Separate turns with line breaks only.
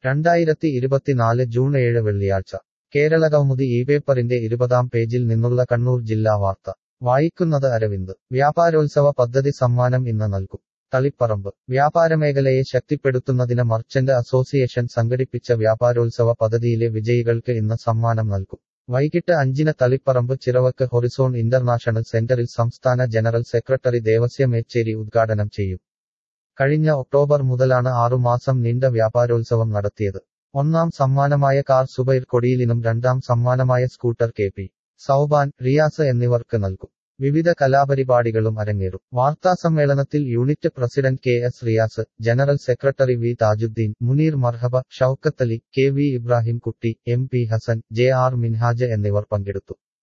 രണ്ടായിരത്തി ഇരുപത്തിനാല് ജൂൺ ഏഴ് വെള്ളിയാഴ്ച കേരളകൗമുദി ഈ പേപ്പറിന്റെ ഇരുപതാം പേജിൽ നിന്നുള്ള കണ്ണൂർ ജില്ലാ വാർത്ത വായിക്കുന്നത് അരവിന്ദ് വ്യാപാരോത്സവ പദ്ധതി സമ്മാനം ഇന്ന് നൽകും തളിപ്പറമ്പ് വ്യാപാരമേഖലയെ ശക്തിപ്പെടുത്തുന്നതിന് മർച്ചന്റ് അസോസിയേഷൻ സംഘടിപ്പിച്ച വ്യാപാരോത്സവ പദ്ധതിയിലെ വിജയികൾക്ക് ഇന്ന് സമ്മാനം നൽകും വൈകിട്ട് അഞ്ചിന് തളിപ്പറമ്പ് ചിറവക്ക് ഹൊറിസോൺ ഇന്റർനാഷണൽ സെന്ററിൽ സംസ്ഥാന ജനറൽ സെക്രട്ടറി ദേവസ്യ മേച്ചേരി ഉദ്ഘാടനം ചെയ്യും കഴിഞ്ഞ ഒക്ടോബർ മുതലാണ് ആറുമാസം നീണ്ട വ്യാപാരോത്സവം നടത്തിയത് ഒന്നാം സമ്മാനമായ കാർ സുബൈർ കൊടിയിലിനും രണ്ടാം സമ്മാനമായ scooter K P Souban Riyas എന്നിവർക്ക് നൽകും വിവിധ കലാപരിപാടികളും അരങ്ങേറും വാർത്താസമ്മേളനത്തിൽ unit president K S Riyas general secretary V Thajudheen Muneer Marhaba Shoukathali K V Ibrahim Kutty M P Hassan J R Minhaj എന്നിവർ പങ്കെടുത്തു